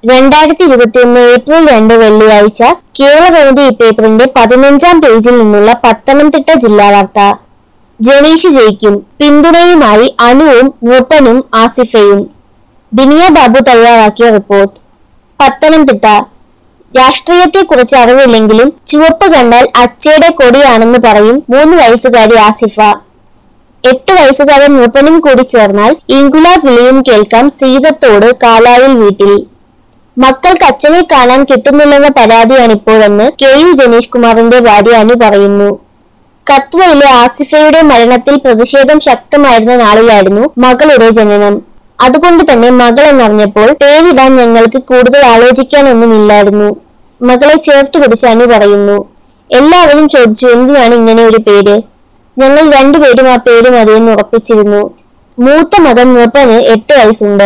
രണ്ടായിരത്തി ഇരുപത്തിയൊന്ന് ഏപ്രിൽ രണ്ട് വെള്ളിയാഴ്ച കേരളകൗമുദി പേപ്പറിന്റെ പതിനഞ്ചാം പേജിൽ നിന്നുള്ള പത്തനംതിട്ട ജില്ലാ വാർത്ത ജനീഷ് ജയിക്കും പിന്തുണയുമായി അനുവും മൂപ്പനും ആസിഫയും ബിനിയ ബാബു തയ്യാറാക്കിയ റിപ്പോർട്ട് പത്തനംതിട്ട രാഷ്ട്രീയത്തെക്കുറിച്ച് അറിവില്ലെങ്കിലും ചുവപ്പ് കണ്ടാൽ അച്ചയുടെ കൊടിയാണെന്ന് പറയും മൂന്ന് വയസ്സുകാരി ആസിഫ എട്ട് വയസ്സുകാരൻ മൂപ്പനും കൂടി ചേർന്നാൽ ഇങ്കുലാ വിളിയും കേൾക്കാം സീതത്തോട് കാലായിൽ വീട്ടിൽ മക്കൾക്ക് അച്ഛനെ കാണാൻ കിട്ടുന്നില്ലെന്ന പരാതിയാണിപ്പോഴെന്ന് കെ യു ജനീഷ് കുമാറിന്റെ ഭാര്യ അനു പറയുന്നു കത്വയിലെ ആസിഫയുടെ മരണത്തിൽ പ്രതിഷേധം ശക്തമായിരുന്ന നാളിലായിരുന്നു മകളുടെ ജനനം അതുകൊണ്ട് തന്നെ മകൾ എന്നറിഞ്ഞപ്പോൾ പേരിടാൻ ഞങ്ങൾക്ക് കൂടുതൽ ആലോചിക്കാനൊന്നുമില്ലായിരുന്നു മകളെ ചേർത്ത് പിടിച്ച് അനു പറയുന്നു എല്ലാവരും ചോദിച്ചു എന്തിനാണ് ഇങ്ങനെ ഒരു പേര് ഞങ്ങൾ രണ്ടുപേരും ആ പേര് മതിയെന്ന് ഉറപ്പിച്ചിരുന്നു മൂത്ത മകൻ മൂപ്പന് എട്ട് വയസ്സുണ്ട്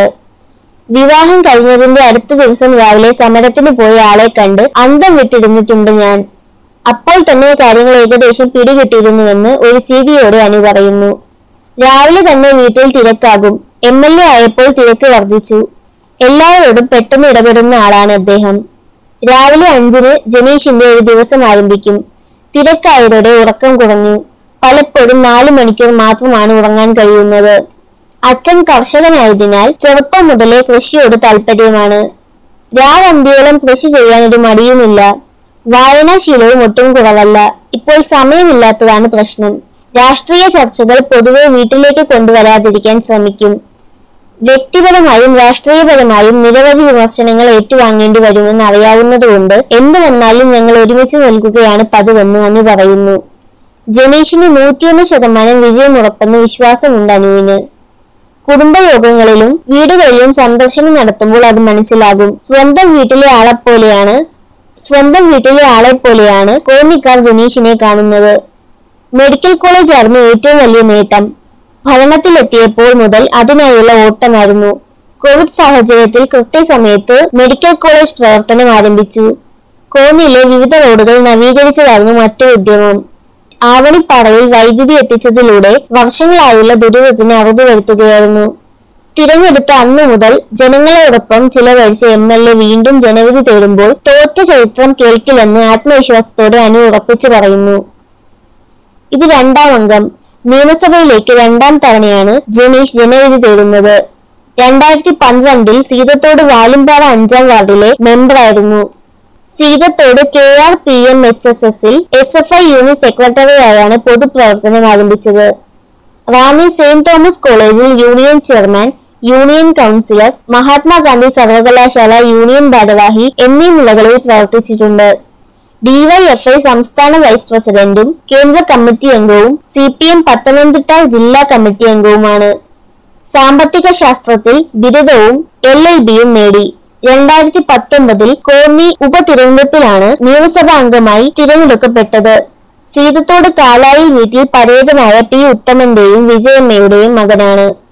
വിവാഹം കഴിഞ്ഞതിന്റെ അടുത്ത ദിവസം രാവിലെ സമരത്തിന് പോയ ആളെ കണ്ട് അന്തം വിട്ടിരുന്നിട്ടുണ്ട് ഞാൻ അപ്പോൾ തന്നെ കാര്യങ്ങൾ ഏകദേശം പിടികിട്ടിയിരുന്നുവെന്ന് ഒരു ചീതിയോടെ അനു പറയുന്നു രാവിലെ തന്നെ വീട്ടിൽ തിരക്കാകും എം എൽ എ ആയപ്പോൾ തിരക്ക് വർദ്ധിച്ചു എല്ലാവരോടും പെട്ടെന്ന് ഇടപെടുന്ന ആളാണ് അദ്ദേഹം രാവിലെ അഞ്ചിന് ജനീഷിന്റെ ഒരു ദിവസം ആരംഭിക്കും തിരക്കായതോടെ ഉറക്കം കുറഞ്ഞു പലപ്പോഴും നാലു മണിക്കൂർ മാത്രമാണ് ഉറങ്ങാൻ കഴിയുന്നത് അച്ഛൻ കർഷകനായതിനാൽ ചെറുപ്പം മുതലേ കൃഷിയോട് താല്പര്യമാണ് രാവന്തിയോളം കൃഷി ചെയ്യാൻ ഒരു മടിയുമില്ല വായനാശീലവും ഒട്ടും കുറവല്ല ഇപ്പോൾ സമയമില്ലാത്തതാണ് പ്രശ്നം രാഷ്ട്രീയ ചർച്ചകൾ പൊതുവെ വീട്ടിലേക്ക് കൊണ്ടുവരാതിരിക്കാൻ ശ്രമിക്കും വ്യക്തിപരമായും രാഷ്ട്രീയപരമായും നിരവധി വിമർശനങ്ങൾ ഏറ്റുവാങ്ങേണ്ടി വരുമെന്ന് അറിയാവുന്നതുകൊണ്ട് എന്ത് വന്നാലും ഞങ്ങൾ ഒരുമിച്ച് നൽകുകയാണ് പതിവെന്ന് അനു പറയുന്നു ജനീഷിന് നൂറ്റിയൊന്ന് ശതമാനം വിജയം ഉറപ്പെന്ന് വിശ്വാസമുണ്ട് അനുവിന് കുടുംബയോഗങ്ങളിലും വീടുകളിലും സന്ദർശനം നടത്തുമ്പോൾ അത് മനസ്സിലാകും സ്വന്തം വീട്ടിലെ ആളെപ്പോലെയാണ് സ്വന്തം വീട്ടിലെ ആളെ പോലെയാണ് കോന്നിക്കാർ ജനീഷിനെ കാണുന്നത് മെഡിക്കൽ കോളേജ് ആയിരുന്നു ഏറ്റവും വലിയ നേട്ടം ഭരണത്തിലെത്തിയപ്പോൾ മുതൽ അതിനായുള്ള ഓട്ടമായിരുന്നു കോവിഡ് സാഹചര്യത്തിൽ കൃത്യസമയത്ത് മെഡിക്കൽ കോളേജ് പ്രവർത്തനം ആരംഭിച്ചു കോന്നിയിലെ വിവിധ റോഡുകൾ നവീകരിച്ചതായിരുന്നു മറ്റൊരു ഉദ്യമം ആവണിപ്പാറയിൽ വൈദ്യുതി എത്തിച്ചതിലൂടെ വർഷങ്ങളായുള്ള ദുരിതത്തിന് അറുതി വരുത്തുകയായിരുന്നു തിരഞ്ഞെടുത്ത അന്നു മുതൽ ജനങ്ങളോടൊപ്പം ചിലവഴിച്ച എം എൽ എ വീണ്ടും ജനവിധി തേടുമ്പോൾ തോറ്റ ചരിത്രം കേൾക്കില്ലെന്ന് ആത്മവിശ്വാസത്തോടെ അനു ഉറപ്പിച്ചു പറയുന്നു ഇത് രണ്ടാം അംഗം നിയമസഭയിലേക്ക് രണ്ടാം തവണയാണ് ജനീഷ് ജനവിധി തേടുന്നത് രണ്ടായിരത്തി പന്ത്രണ്ടിൽ സീതത്തോട് വാലുംപാറ അഞ്ചാം വാർഡിലെ മെമ്പറായിരുന്നു Seethathode K R P M H S എസിൽ എസ് എഫ് ഐ യൂണിറ്റ് സെക്രട്ടറിയായാണ് പൊതുപ്രവർത്തനം ആരംഭിച്ചത് റാന്നി സെയിന്റ് തോമസ് കോളേജിൽ union chairman union councillor Mahatma Gandhi സർവകലാശാല യൂണിയൻ ഭാരവാഹി എന്നീ നിലകളിൽ പ്രവർത്തിച്ചിട്ടുണ്ട് ഡിവൈഎഫ്ഐ സംസ്ഥാന വൈസ് പ്രസിഡന്റും കേന്ദ്ര കമ്മിറ്റി അംഗവും സി പി എം പത്തനംതിട്ട ജില്ലാ കമ്മിറ്റി അംഗവുമാണ് സാമ്പത്തിക ശാസ്ത്രത്തിൽ ബിരുദവും എൽ എൽ ബിയും നേടി രണ്ടായിരത്തി പത്തൊമ്പതിൽ കോന്നി ഉപതിരഞ്ഞെടുപ്പിലാണ് നിയമസഭാ അംഗമായി തിരഞ്ഞെടുക്കപ്പെട്ടത് സീതത്തോട് കാലായിൽ വീട്ടിൽ പരേതനായ പി ഉത്തമന്റെയും വിജയമ്മയുടെയും മകനാണ്